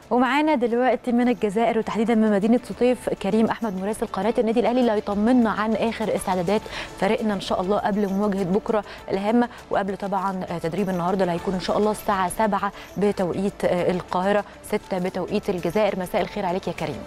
ومعانا دلوقتي من الجزائر وتحديدا من مدينه سطيف كريم احمد مراسل قناه النادي الاهلي اللي هيطمنا عن اخر استعدادات فريقنا ان شاء الله قبل مواجهه بكره الهامه وقبل طبعا تدريب النهارده اللي هيكون ان شاء الله الساعه 7 بتوقيت القاهره 6 بتوقيت الجزائر مساء الخير عليك يا كريم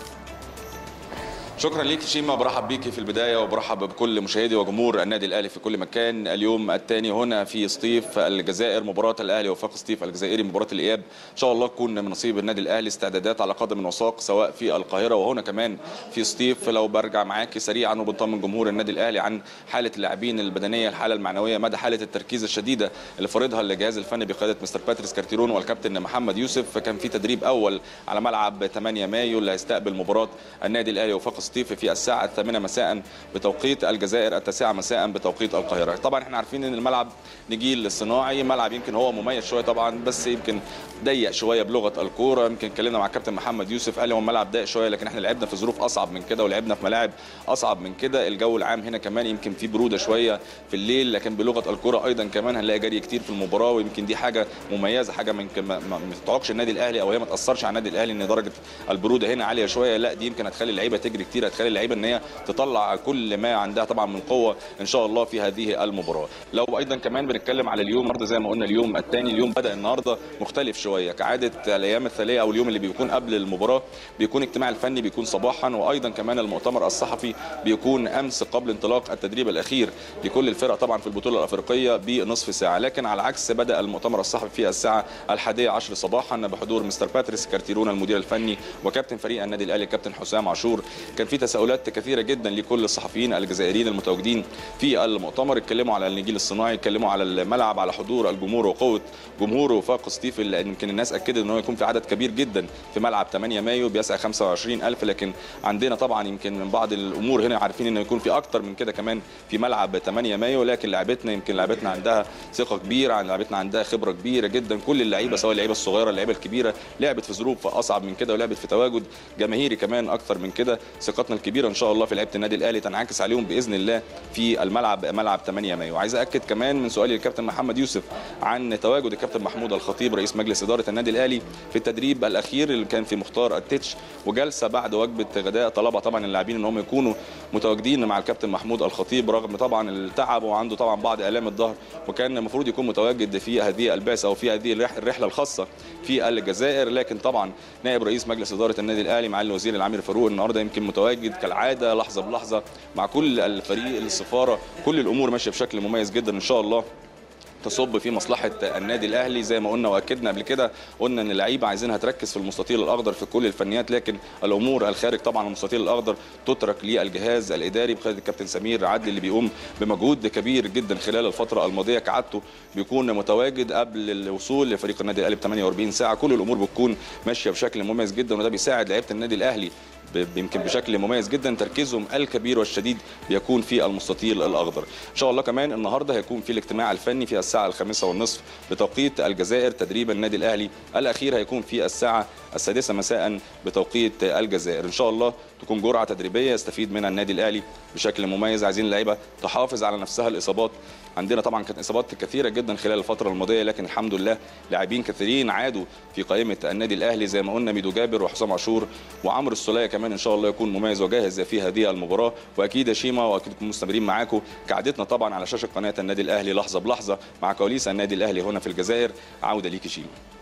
شكرا ليك شيما برحب بيكي في البدايه وبرحب بكل مشاهدي وجمهور النادي الاهلي في كل مكان اليوم الثاني هنا في سطيف الجزائر مباراه الاهلي وفاق سطيف الجزائري مباراه الاياب ان شاء الله تكون من نصيب النادي الاهلي استعدادات على قدم وساق سواء في القاهره وهنا كمان في سطيف لو برجع معاكي سريعا وبنطمن جمهور النادي الاهلي عن حاله اللاعبين البدنيه الحاله المعنويه مدى حاله التركيز الشديده اللي فرضها الجهاز الفني بقياده مستر باتريس كارتيرون والكابتن محمد يوسف كان في تدريب اول على ملعب 8 مايو اللي هيستقبل مباراه النادي الاهلي وفاق سطيف في الساعه الثامنه مساء بتوقيت الجزائر التاسعه مساء بتوقيت القاهره طبعا احنا عارفين ان الملعب نجيل الصناعي ملعب يمكن هو مميز شويه طبعا بس يمكن ضيق شويه بلغه الكوره يمكن اتكلمنا مع الكابتن محمد يوسف قال هو الملعب ضيق شويه لكن احنا لعبنا في ظروف اصعب من كده ولعبنا في ملاعب اصعب من كده الجو العام هنا كمان يمكن في بروده شويه في الليل لكن بلغه الكوره ايضا كمان هنلاقي جري كتير في المباراه ويمكن دي حاجه مميزه حاجه من ما, ما تتعوقش النادي الاهلي او هي ما تاثرش على النادي الاهلي ان درجه البروده هنا عاليه شويه لا دي يمكن هتخلي اللعيبه تجري كتير هتخلي اللعيبه ان هي تطلع كل ما عندها طبعا من قوه ان شاء الله في هذه المباراه لو ايضا كمان بنتكلم على اليوم النهارده زي ما قلنا اليوم الثاني اليوم بدا النهارده مختلف شويه كعاده الايام الثانيه او اليوم اللي بيكون قبل المباراه بيكون اجتماع الفني بيكون صباحا وايضا كمان المؤتمر الصحفي بيكون امس قبل انطلاق التدريب الاخير لكل الفرق طبعا في البطوله الافريقيه بنصف ساعه لكن على عكس بدا المؤتمر الصحفي في الساعه الحادية عشر صباحا بحضور مستر باتريس كارتيرون المدير الفني وكابتن فريق النادي الاهلي كابتن حسام عاشور كان في تساؤلات كثيره جدا لكل الصحفيين الجزائريين المتواجدين في المؤتمر اتكلموا على النجيل الصناعي اتكلموا على الملعب على حضور الجمهور وقوه جمهور وفاق ستيف اللي يمكن الناس اكدت ان هو يكون في عدد كبير جدا في ملعب 8 مايو بيسع 25000 لكن عندنا طبعا يمكن من بعض الامور هنا عارفين انه يكون في اكتر من كده كمان في ملعب 8 مايو لكن لعبتنا يمكن لعبتنا عندها ثقه كبيره عن لعبتنا عندها خبره كبيره جدا كل اللعيبه سواء اللعيبه الصغيره اللعيبه الكبيره لعبت في ظروف اصعب من كده ولعبت في تواجد جماهيري كمان اكتر من كده ثقتنا الكبيره ان شاء الله في لعيبه النادي الاهلي تنعكس عليهم باذن الله في الملعب ملعب 8 مايو عايز اكد كمان من سؤالي للكابتن محمد يوسف عن تواجد الكابتن محمود الخطيب رئيس مجلس اداره النادي الاهلي في التدريب الاخير اللي كان في مختار التتش وجلسه بعد وجبه غداء طلبها طبعا اللاعبين ان هم يكونوا متواجدين مع الكابتن محمود الخطيب رغم طبعا التعب وعنده طبعا بعض الام الظهر وكان المفروض يكون متواجد في هذه البعثه او في هذه الرحله الخاصه في الجزائر لكن طبعا نائب رئيس مجلس اداره النادي الاهلي معالي الوزير العامر فاروق النهارده يمكن متواجد كالعاده لحظه بلحظه مع كل الفريق السفاره كل الامور ماشيه بشكل مميز جدا ان شاء الله تصب في مصلحه النادي الاهلي زي ما قلنا واكدنا قبل كده قلنا ان اللعيبه عايزينها تركز في المستطيل الاخضر في كل الفنيات لكن الامور الخارج طبعا المستطيل الاخضر تترك للجهاز الاداري بقياده الكابتن سمير عدلي اللي بيقوم بمجهود كبير جدا خلال الفتره الماضيه كعادته بيكون متواجد قبل الوصول لفريق النادي الاهلي ب 48 ساعه كل الامور بتكون ماشيه بشكل مميز جدا وده بيساعد لعيبه النادي الاهلي يمكن بشكل مميز جدا تركيزهم الكبير والشديد بيكون في المستطيل الاخضر ان شاء الله كمان النهارده هيكون في الاجتماع الفني في الساعه الخامسة والنصف بتوقيت الجزائر تدريب النادي الاهلي الاخير هيكون في الساعه السادسة مساء بتوقيت الجزائر ان شاء الله تكون جرعه تدريبيه يستفيد منها النادي الاهلي بشكل مميز عايزين اللعيبه تحافظ على نفسها الاصابات عندنا طبعا كانت اصابات كثيره جدا خلال الفتره الماضيه لكن الحمد لله لاعبين كثيرين عادوا في قائمه النادي الاهلي زي ما قلنا ميدو جابر وحسام عاشور وعمرو السوليه كمان ان شاء الله يكون مميز وجاهز في هذه المباراه واكيد يا شيما واكيد نكون مستمرين معاكم كعادتنا طبعا على شاشه قناه النادي الاهلي لحظه بلحظه مع كواليس النادي الاهلي هنا في الجزائر عوده ليك شيما